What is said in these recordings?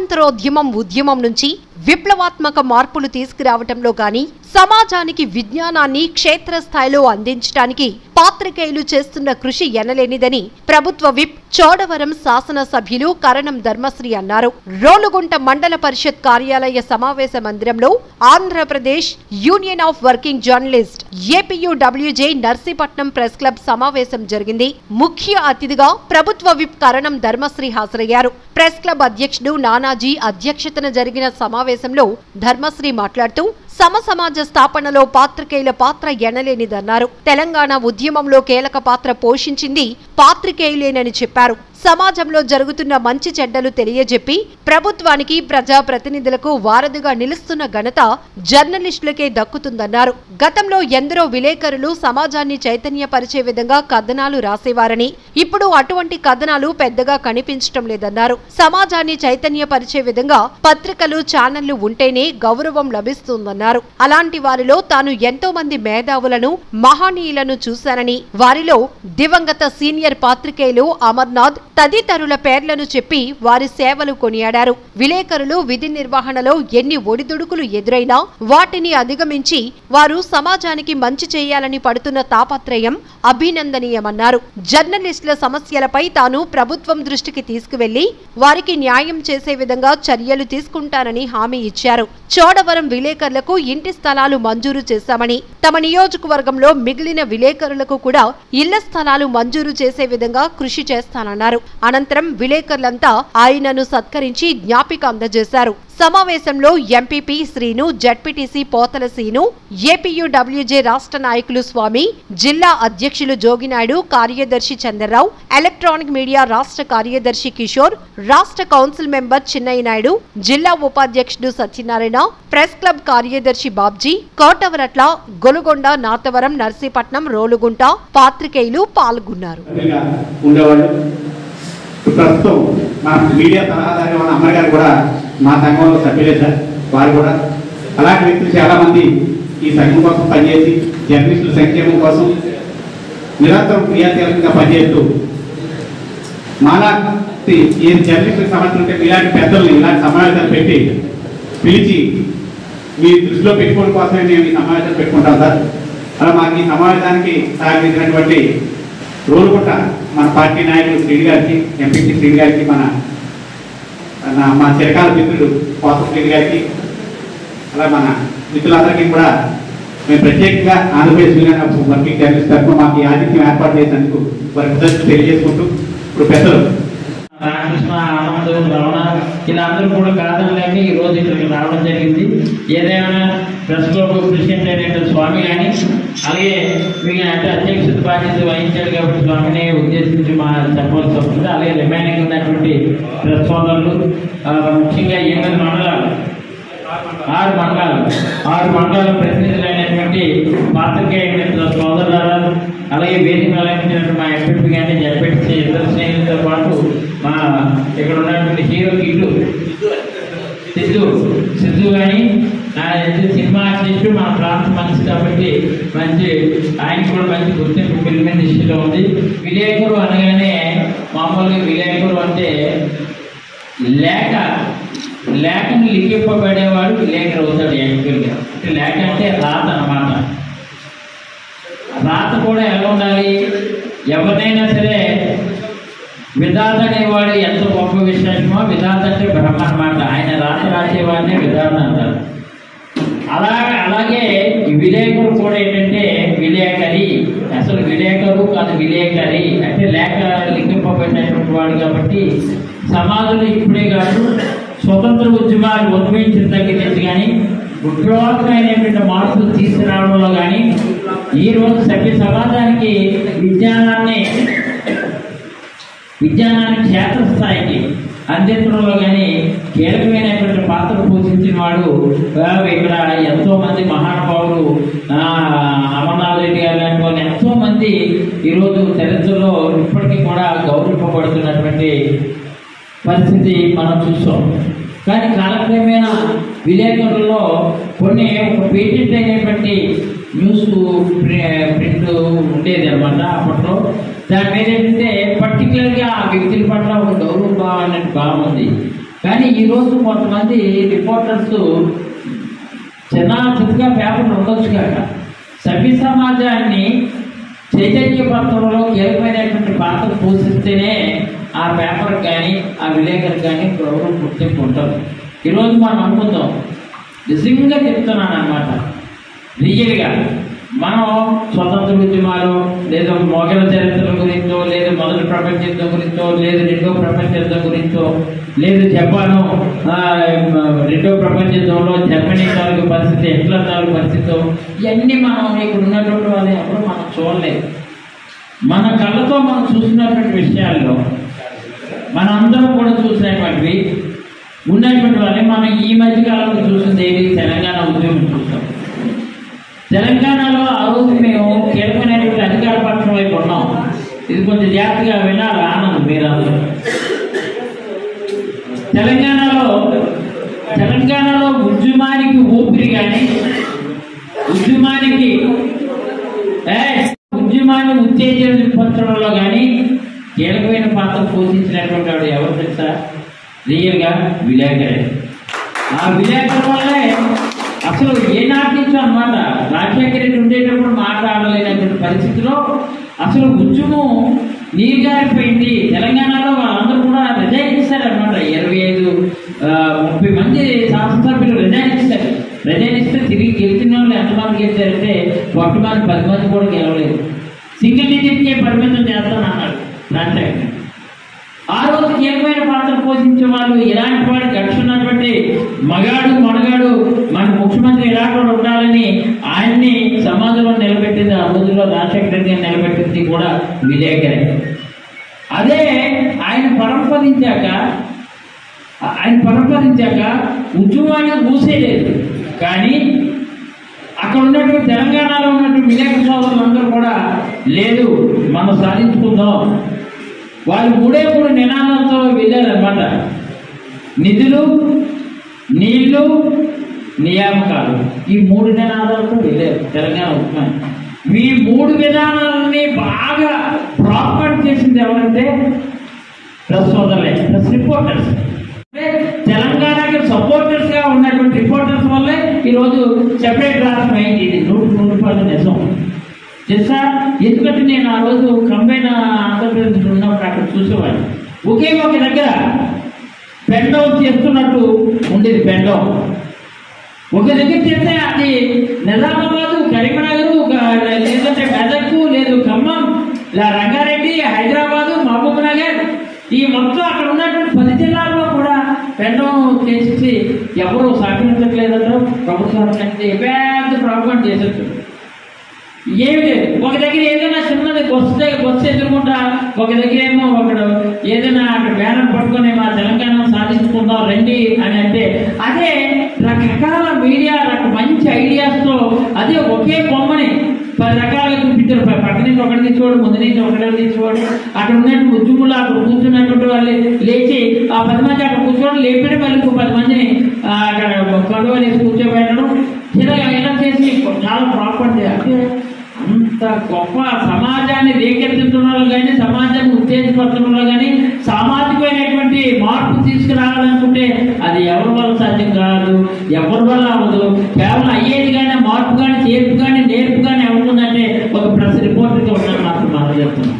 స్వాతంత్రోద్యమం ఉద్యమం నుంచి విప్లవాత్మక మార్పులు తీసుకురావటంలో గాని సమాజానికి విజ్ఞానాన్ని క్షేత్రస్థాయిలో అందించడానికి పాత్రికేయులు చేస్తున్న కృషి ఎనలేనిదని ప్రభుత్వ విప్ చోడవరం శాసనసభ్యులు కరణం ధర్మశ్రీ అన్నారు రోలుగుంట మండల పరిషత్ కార్యాలయ సమావేశ మందిరంలో Andhra Pradesh union of working journalist APUWJ Narsipatnam press club సమావేశం జరిగింది ముఖ్య అతిథిగా ప్రభుత్వ విప్ కరణం ధర్మశ్రీ హాజరయ్యారు ప్రెస్ క్లబ్ అధ్యక్షుడు నానాజీ అధ్యక్షతన జరిగిన సమావేశంలో ధర్మశ్రీ మాట్లాడుతూ సమ సమాజ స్థాపనలో పాత్రికేయుల పాత్ర ఎనలేనిదన్నారు తెలంగాణ ఉద్యమంలో కీలక పాత్ర పోషించింది పాత్రికేయులేనని చెప్పారు సమాజంలో జరుగుతున్న మంచి చెడ్డలు తెలియజెప్పి ప్రభుత్వానికి ప్రజా ప్రతినిధులకు వారధిగా నిలుస్తున్న ఘనత జర్నలిస్టులకే దక్కుతుందన్నారు గతంలో ఎందరో విలేకరులు సమాజాన్ని చైతన్యపరిచే విధంగా కథనాలు రాసేవారని ఇప్పుడు అటువంటి కథనాలు పెద్దగా కనిపించటం లేదన్నారు సమాజాన్ని చైతన్యపరిచే విధంగా పత్రికలు ఛానళ్లు ఉంటేనే గౌరవం లభిస్తుందన్నారు అలాంటి వారిలో తాను ఎంతో మంది మేధావులను మహనీయులను చూశానని వారిలో దివంగత సీనియర్ పాత్రికేయులు అమర్నాథ్ తదితరుల పేర్లను చెప్పి వారి సేవలు కొనియాడారు విలేకరులు విధి నిర్వహణలో ఎన్ని ఒడిదుడుకులు ఎదురైనా వాటిని అధిగమించి వారు సమాజానికి మంచి చేయాలని పడుతున్న తాపత్రయం అభినందనీయమన్నారు జర్నలిస్టుల సమస్యలపై తాను ప్రభుత్వం దృష్టికి తీసుకువెళ్లి వారికి న్యాయం చేసే విధంగా చర్యలు తీసుకుంటానని హామీ ఇచ్చారు చోడవరం విలేకరులకు ఇంటి స్థలాలు మంజూరు చేశామని తమ నియోజకవర్గంలో మిగిలిన విలేకరులకు కూడా ఇళ్ల స్థలాలు మంజూరు చేసే విధంగా కృషి చేస్తానన్నారు అనంతరం విలేకరులంతా ఆయనను సత్కరించి జ్ఞాపిక అందజేశారు సమావేశంలో MPP Srinu ZPTC Pothala Seenu APUWJ రాష్ట్ర నాయకులు స్వామి జిల్లా అధ్యక్షులు జోగినాయుడు కార్యదర్శి చంద్రరావు ఎలక్ట్రానిక్ మీడియా రాష్ట్ర కార్యదర్శి కిషోర్ రాష్ట్ర కౌన్సిల్ మెంబర్ చిన్నయ్య నాయుడు జిల్లా ఉపాధ్యక్షుడు సత్యనారాయణ ప్రెస్ క్లబ్ కార్యదర్శి బాబ్జీ కోటవరట్ల గొలుగొండ నాతవరం నర్సీపట్నం రోలుగుంట పాత్రికేయులు పాల్గొన్నారు సభ్యులుగా ఉండేవాళ్ళు ఇప్పుడు ప్రస్తుతం మా మీడియా సలహాదారు ఉన్న అమ్మ గారు కూడా మా సంఘంలో సభ్యులే సార్ వారు కూడా అలాంటి వ్యక్తులు చాలా మంది ఈ సంఘం కోసం పనిచేసి జర్నలిస్టుల సంక్షేమం కోసం నిరంతరం క్రియాశీలకంగా పనిచేస్తూ మాలాంటి ఏ జర్నలిస్టులకు సమస్యలు ఉంటే ఇలాంటి పెద్దల్ని ఇలాంటి సమావేశాలు పెట్టి పిలిచి మీ దృష్టిలో పెట్టుకోవడం కోసమే మేము ఈ సమావేశాలు పెట్టుకుంటాం సార్ అలా మాకు ఈ సమావేశానికి సహకరించినటువంటి రోలుగుంట మన పార్టీ నాయకులు శ్రీని గారికి ఎంపీసీ శ్రీని గారికి మన నా మా చిరకాల మిత్రుడు పోసం శ్రీని గారికి అలా మన మిత్రులందరికీ కూడా మేము ప్రత్యేకంగా Andhra Pradesh union of working journalist తరఫున మాకు ఈ ఆతిథ్యం ఏర్పాటు చేసినందుకు వారి కృతజ్ఞతలు తెలియజేసుకుంటూ ఇప్పుడు పెద్దలు రామకృష్ణ ఆనంద్ రమణ వీళ్ళందరూ కూడా కాదనలేక ఈ రోజు ఇక్కడికి రావడం జరిగింది ఏదైనా ప్రెస్ క్లబ్ ప్రెసిడెంట్ అయినటువంటి స్వామి కానీ అలాగే మీకు అంటే అధ్యక్షత బాధ్యత వహించాడు కాబట్టి స్వామిని ఉద్దేశించి మా చెప్పవలసి వస్తుంది అలాగే రిమైనింగ్ ఉన్నటువంటి ప్రెస్ సోదరులు ఆ, ముఖ్యంగా ఎనిమిది మండలాలు ఆరు మండలాలు ఆరు మండలాల ప్రతినిధులైనటువంటి పాత్రికేయ సోదరులారా అలాగే వేదిక అలంకరించినటువంటి మా ఎంపీ కానీ జడ్పెట్టి ఇద్దరు స్నేహితులతో పాటు మా ఇక్కడ ఉన్నటువంటి హీరో కిట్టు సిద్ధు సిద్ధు కానీ ఆయన సినిమా ఆర్టిస్ట్ మా ప్రాంత మనిషి కాబట్టి మంచి ఆయనకి కూడా మంచి గుర్తింపు ఫిల్మ్ ఇండస్ట్రీలో ఉంది విలేకరు అనగానే మామూలుగా విలేకరు అంటే లేఖ లేఖను లిఖింపబడేవాడు విలేకరు అవుతాడు యాక్చువల్గా అంటే లేఖ అంటే రాత అన్నమాట రాత కూడా ఎలా ఉండాలి ఎవరినైనా సరే విధాత అనేవాడు ఎంత గొప్ప విశేషమో విధాత అంటే బ్రహ్మ అన్నమాట ఆయన రాత రాసేవాడినే విధాత అంటారు అలా అలాగే ఈ విలేకరు కూడా ఏంటంటే విలేకరి అసలు విలేకరు కాదు విలేకరి అంటే లేఖ లిఖింపబడినటువంటి వాడు కాబట్టి సమాజంలో ఇప్పుడే కాదు స్వతంత్ర ఉద్యమాలు ఉద్భవించిన దగ్గర నుంచి కానీ విప్లవాత్మకమైనటువంటి మార్పులు తీసుకురావడంలో కానీ ఈ రోజు సభ్య సమాజానికి విజ్ఞానాన్ని విజ్ఞానాన్ని క్షేత్రస్థాయికి అందించడంలో కానీ కీలకమైనటువంటి పాత్ర పోషించిన వాడు ఆ, ఇక్కడ ఎంతో మంది మహానుభావులు ఆ, అమర్నాథ్ రెడ్డి గారు లాంటి వాళ్ళు ఎంతో మంది ఈరోజు చరిత్రలో ఇప్పటికీ కూడా గౌరవింపబడుతున్నటువంటి పరిస్థితి మనం చూస్తాం కానీ కాలక్రమేణా విలేకరుల్లో కొన్ని ఒక పేటెంట్ అయినటువంటి న్యూస్ ప్రింట్ ఉండేది అనమాట అప్పట్లో దాని మీద ఏంటంటే పర్టికులర్గా ఆ వ్యక్తుల పట్ల ఒక గౌరవ భావం అనేది భావం ఉంది కానీ ఈరోజు కొంతమంది రిపోర్టర్స్ చిన్న చిన్నగా పేపర్లు ఉండొచ్చు కాక సభ్య సమాజాన్ని చైతన్యపత్రంలో కీలకమైనటువంటి పాత్ర పోషిస్తేనే ఆ పేపర్ కానీ ఆ విలేకరు కానీ గౌరవం గుర్తింపు ఉంటుంది ఈరోజు మనం అనుకుందాం నిజంగా చెప్తున్నాను అనమాట రియల్గా మనం స్వతంత్ర ఉద్యమాలు లేదా మొఘల చరిత్ర గురించో లేదా మొదటి ప్రపంచ యుద్ధం గురించో లేదా రెండో ప్రపంచ యుద్ధం గురించో లేదు జపాను ఆ, రెండో ప్రపంచ యుద్ధంలో జర్మనీ తాలూకు పరిస్థితి ఎట్లా తాలూకు పరిస్థితి ఇవన్నీ మనం ఇక్కడ ఉన్నటువంటి వాళ్ళు ఎవరు మనం చూడలేదు మన కళ్ళతో మనం చూసినటువంటి విషయాల్లో మనందరం కూడా చూసినటువంటివి ఉన్నటువంటి వాళ్ళని మనం ఈ మధ్య కాలంలో చూసింది ఏది తెలంగాణ ఉద్యమం చూస్తాం తెలంగాణలో ఆ రోజు మేము కీలకమైనటువంటి అధికార పక్షం వైపు ఉన్నాం ఇది కొంచెం జాగ్రత్తగా వినాలి ఆనందం మీరందరూ తెలంగాణలో తెలంగాణలో ఉద్యమానికి ఊపిరి కానీ ఉద్యమానికి ఏ, ఉద్యమాన్ని ఉత్తేజపరచడంలో కానీ కీలకమైన పాత్ర పోషించినటువంటి వాడు ఎవరు తెలుసా రియల్గా విలేకరే ఆ విలేకరు వల్లే అసలు ఏ నాటి నుంచో అనమాట రాజశేఖర రెడ్డి ఉండేటప్పుడు మాట్లాడలేనటువంటి పరిస్థితిలో అసలు ఉద్యమం నీరుగారిపోయింది తెలంగాణలో వాళ్ళందరూ కూడా రిజైన్ ఇస్తారనమాట ఇరవై ఐదు ఆ, ముప్పై మంది శాసనసభ్యులు రిజైన్ ఇస్తారు రిజైన్ ఇస్తే తిరిగి గెలిచిన వాళ్ళు ఎంతమంది గెలిచారంటే ఒక్క మంది పది మంది కూడా గెలవలేదు సింగిల్ డిజిట్కే పరిమితం చేస్తాను అన్నాడు రాజశేఖర్ ఆ రోజు కీలకమైన పాత్ర పోషించే వాళ్ళు ఇలాంటి వాడు గడుచున్నటువంటి మగాడు మనగాడు మన ముఖ్యమంత్రి ఇలాంటి వాడు ఉండాలని ఆయన్ని సమాజంలో నిలబెట్టింది ఆ రోజుల్లో రాజశేఖర రెడ్డి గారిని నిలబెట్టింది కూడా విలేకరే అదే ఆయన పరంపరించాక ఆయన పరంపరించాక ఉద్యమాన్ని మూసేయలేదు కానీ అక్కడ ఉన్నటువంటి తెలంగాణలో ఉన్నటువంటి విలేకరు సోదరులందరూ కూడా లేదు మనం సాధించుకుందాం వాళ్ళు మూడే మూడు నినాదాలతో వెళ్ళారనమాట నిధులు నీళ్లు నియామకాలు ఈ మూడు నినాదాలతో వెళ్ళారు తెలంగాణ ఉద్యమం ఈ మూడు విధానాలని బాగా ప్రాపర్ చేసింది ఎవరంటే ప్రెస్ సోదరులే ప్రెస్ రిపోర్టర్స్ అంటే తెలంగాణకి సపోర్టర్స్ గా ఉన్నటువంటి రిపోర్టర్స్ వల్లే ఈరోజు సెపరేట్ రాష్ట్రం అయింది ఇది నూరు నూరు రూపాయల నిజం తెలుసా ఎందుకంటే నేను ఆ రోజు కంబైన్ ఆంధ్రప్రదేశ్ ఉన్నప్పుడు అక్కడ చూసేవాడిని ఒకే ఒక దగ్గర పెండో చేస్తున్నట్టు ఉండేది పెండో ఒక దగ్గర చేస్తే అది నిజామాబాద్ కరీంనగర్ లేదంటే మెదక్ లేదు ఖమ్మం ఇలా రంగారెడ్డి హైదరాబాద్ మహబూబ్ నగర్ ఈ మొత్తం అక్కడ ఉన్నటువంటి పది జిల్లాల్లో కూడా పెండం చేసేసి ఎవరు సహకరించట్లేదంటారు ప్రభుత్వం అంటే పెద్ద ప్రాబ్లం చేసేచ్చు ఏమి లేదు ఒక దగ్గర ఏదైనా చిన్నది బస్సు దగ్గర బస్సు ఎదుర్కొంటా ఒక దగ్గర ఏమో ఒకడు ఏదైనా అక్కడ బ్యానర్ పట్టుకొని మా తెలంగాణ సాధించుకుందాం రండి అని అంటే అదే రకరకాల మీడియా రక మంచి ఐడియాస్తో అదే ఒకే బొమ్మని పది రకాలుగా చూపించారు ప- పక్క నుంచి ఒకటి తీసుకోవడం ముందు నుంచి ఒకటి తీసుకోవడం అక్కడ ఉన్నటువంటి ఉద్యములు అక్కడ కూర్చున్నటువంటి వాళ్ళు లేచి ఆ పది మంది అక్కడ కూర్చోవడం లేపిన మళ్ళీ ఇంకో పది మందిని ఆ, అక్కడ కడువలు వేసి కూర్చోబెట్టడం ఇలా ఇలా చేసి చాలా ప్రాపర్టీ అంటే అంత గొప్ప సమాజాన్ని రేకెత్తించడంలో కానీ సమాజాన్ని ఉత్తేజపరచడంలో కానీ సామాజికమైనటువంటి మార్పు తీసుకురావాలనుకుంటే అది ఎవరి వల్ల సాధ్యం కాదు ఎవరి వల్ల అవ్వదు కేవలం అయ్యేది కానీ మార్పు కానీ చేర్పు కానీ నేర్పు కానీ అవుతుందంటే ఒక ప్రెస్ రిపోర్టర్గా ఉన్నాను మాత్రం మనం చెప్తున్నాం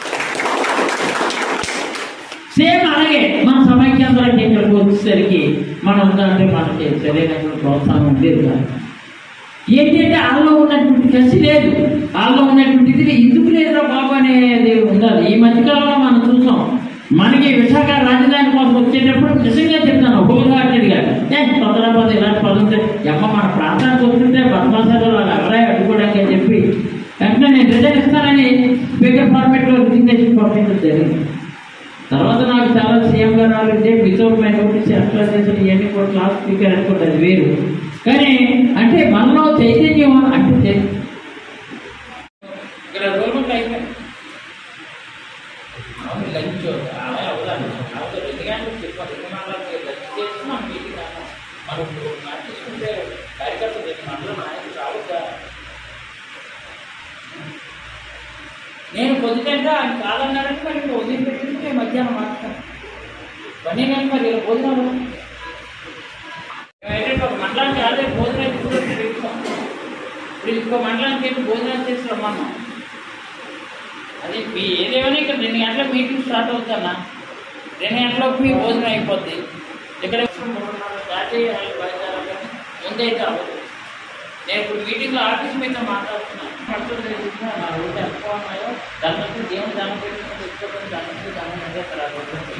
సేమ్ అలాగే మన సమైక్యాంధ్రానికి ఇక్కడికి వచ్చేసరికి మనం ఉందంటే మనకి సరైనటువంటి ప్రోత్సాహం ఉండేది కాదు ఏంటంటే వాళ్ళలో ఉన్నటువంటి కసి లేదు వాళ్ళలో ఉన్నటువంటి ఇది ఎందుకు లేదురా బాబు అనేది ఉండాలి ఈ మధ్యకాలంలో మనం చూసాం మనకి విశాఖ రాజధాని కోసం వచ్చేటప్పుడు నిజంగా చెప్తాను హోల్ హార్టెడ్గా ఏ తొందరపద ఇలాంటి పదంతే ఎమ్మ మన ప్రాంతానికి వస్తుంటే బద్మాసాలు వాళ్ళు ఎవరై అడ్డుకోవడానికి అని చెప్పి వెంటనే నేను రిజైన్ ఇస్తానని స్పీకర్ ఫార్మేట్లో రిజిగ్నేషన్ పంపించడం జరిగింది తర్వాత నాకు చాలా సీఎం గారు రాలంటే వితౌట్ మై నోటీస్ ఎట్లా చేసిన ఇవన్నీ కూడా క్లాస్ స్పీకర్ అనుకుంటే అది వేరు కానీ అంటే మనలో చైతన్యం అంటే చై- ఇక్కడ గవర్నమెంట్ అయిపోయింది అవును, లంచ్ అలా అవ్వదండి. అవతల రెండు గంటలకు చెప్పాలి. రెండు గంటలకు లంచ్ చేసి మనం మీటింగ్ అన్నాం. మనం ఇప్పుడు మాట తీసుకుంటే కార్యకర్తలు రేపు మనలో నాయకులు రావద్దా నేను పొద్దుటంటే ఆయన కాదన్నారంటే మరి ఇంకా వదిలిపెట్టింది మధ్యాహ్నం మాట్లాడతాను ఇవన్నీ కానీ మరి ఇలా భోజనాలు ఏంటంటే ఒక మండలానికి ఆల్రెడీ భోజనాలు తీసుకొచ్చి పెట్టుకోం ఇప్పుడు ఇంకో మండలానికి వెళ్ళి భోజనాలు చేసి రమ్మన్నాం అదే మీ ఏదేమైనా ఇక్కడ రెండు గంటలకు మీటింగ్ స్టార్ట్ అవుతుందన్న రెండు గంటలకు మీ భోజనం అయిపోద్ది ఇక్కడ మూడున్నర దాటి వాళ్ళు బయలుదేరాలి ముందైతే అవ్వదు నేను ఇప్పుడు మీటింగ్లో ఆఫీస్ మీద మాట్లాడుతున్నాను పడుతుంది చూసినా నా రోజు ఎక్కువ ఉన్నాయో దాని నుంచి దేవుని దానం పెట్టుకుని తెచ్చుకోవడం దాని నుంచి దానం చేస్తారు ఆ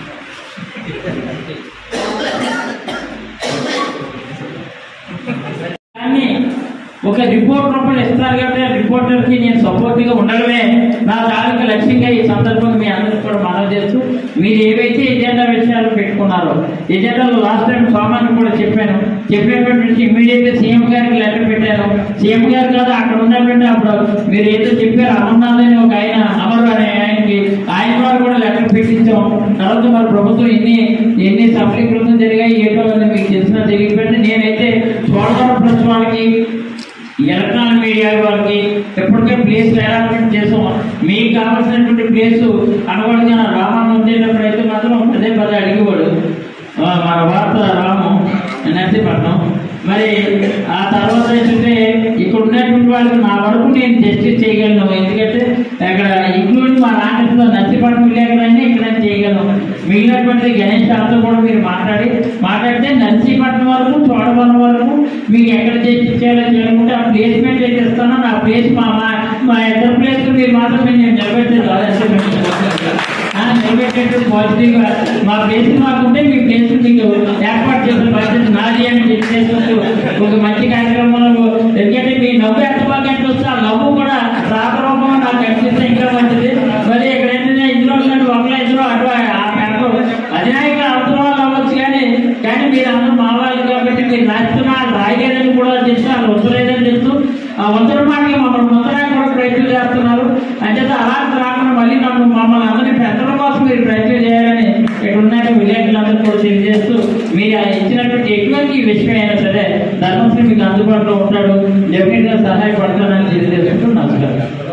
రోజు కానీ ఒక రిపోర్ట్ రూపంలో ఇస్తారు కాబట్టి ఆ రిపోర్టర్కి నేను సపోర్ట్గా ఉండడమే నా తాలూకు లక్ష్యంగా ఈ సందర్భంగా మీ అందరికీ కూడా మనం చేస్తూ మీరు ఏవైతే ఎజెండా విషయాలు పెట్టుకున్నారో ఎజెండాలో లాస్ట్ టైం సోమాన్ని కూడా చెప్పాను చెప్పినటువంటి నుంచి ఇమీడియట్గా సీఎం గారికి లెటర్ పెట్టాను సీఎం గారు కాదు అక్కడ ఉన్నటువంటి అప్పుడు మీరు ఏదో చెప్పారు అమర్నాథ్ ఒక ఆయన అమరు అనే ఆయనకి ఆయన వారు కూడా లెటర్ పెట్టించాం తర్వాత మరి ప్రభుత్వం ఎన్ని ఎన్ని సఫలీకృతం జరిగాయి ఏంటో అని మీకు తెలిసిన తెలియకపోతే నేనైతే చోడవరం ప్లస్ వాళ్ళకి ఎలక్ట్రానిక్ మీడియా వాళ్ళకి ఎప్పటికే ప్లేస్ అలాట్మెంట్ చేసాం మీకు కావాల్సినటువంటి ప్లేస్ అనుగుణంగా రామాను ఉండేటప్పుడు అయితే మాత్రం అదే పద అడిగేవాడు ఆ, మన వార్త రాము నర్సీపట్నం మరి ఆ తర్వాత ఏంటంటే ఇక్కడ ఉన్నటువంటి వాళ్ళకి నా వరకు నేను జస్టిస్ చేయగలను ఎందుకంటే అక్కడ ఇంక్లూడింగ్ మా నాన్నతో నర్సీపట్నం విలేకరైనా ఇక్కడ నేను చేయగలను మిగిలినటువంటి గణేష్ రావుతో కూడా మీరు మాట్లాడి మాట్లాడితే నర్సీపట్నం వరకు చోడవరం వరకు మీకు ఎక్కడ చేసి ఇచ్చేయాలో చేయాలనుకుంటే ఆ ప్లేస్మెంట్ అయితే ఇస్తానో నా ప్లేస్ మా మా మా ఇద్దరు ప్లేస్ మీరు మాత్రం నేను నిలబెట్టేది ఆ, నిలబెట్టేట్టు పాజిటివ్ గా మా ప్లేస్ మాకుంటే మీ ప్లేస్ మీకు ఏర్పాటు చేసిన బాధ్యత నాది అని చెప్పేసి ఒక మంచి కార్యక్రమంలో ఎందుకంటే మీ నవ్వు ఎంత బాగా ఎంత వస్తే ఆ నవ్వు కూడా రాకరూపంగా నాకు కనిపిస్తే ఇంకా మంచిది మరి ఇక్కడ ఏంటంటే ఇందులో ఉన్నట్టు ఒకళ్ళ ఇద్దరు అటు ఆ పెడతారు అధినాయక అవసరం వాళ్ళు అవ్వచ్చు కానీ కానీ మీరు అందరూ మా వాళ్ళు కాబట్టి మీరు రాస్తున్నా రాయలేదని కూడా తెలుసు వాళ్ళు ఉత్తరేదని తెలుసు ఆ ఉత్తర మాటలు మమ్మల్ని ముత్తరానికి కూడా ప్రయత్నం చేస్తున్నారు అంచేత అలా రాకుండా మళ్ళీ నన్ను మమ్మల్ని అందరినీ పెద్దల కోసం మీరు ప్రయత్నం చేయాలని ఇక్కడ ఉన్న విలేకరులందరూ కూడా తెలియజేస్తూ మీరు ఆ ఇచ్చినటువంటి ఎటువంటి విషయం అయినా సరే ధర్మశ్రీ మీకు అందుబాటులో ఉంటాడు డెఫినెట్గా సహాయపడతానని తెలియజేస్తూ నమస్కారం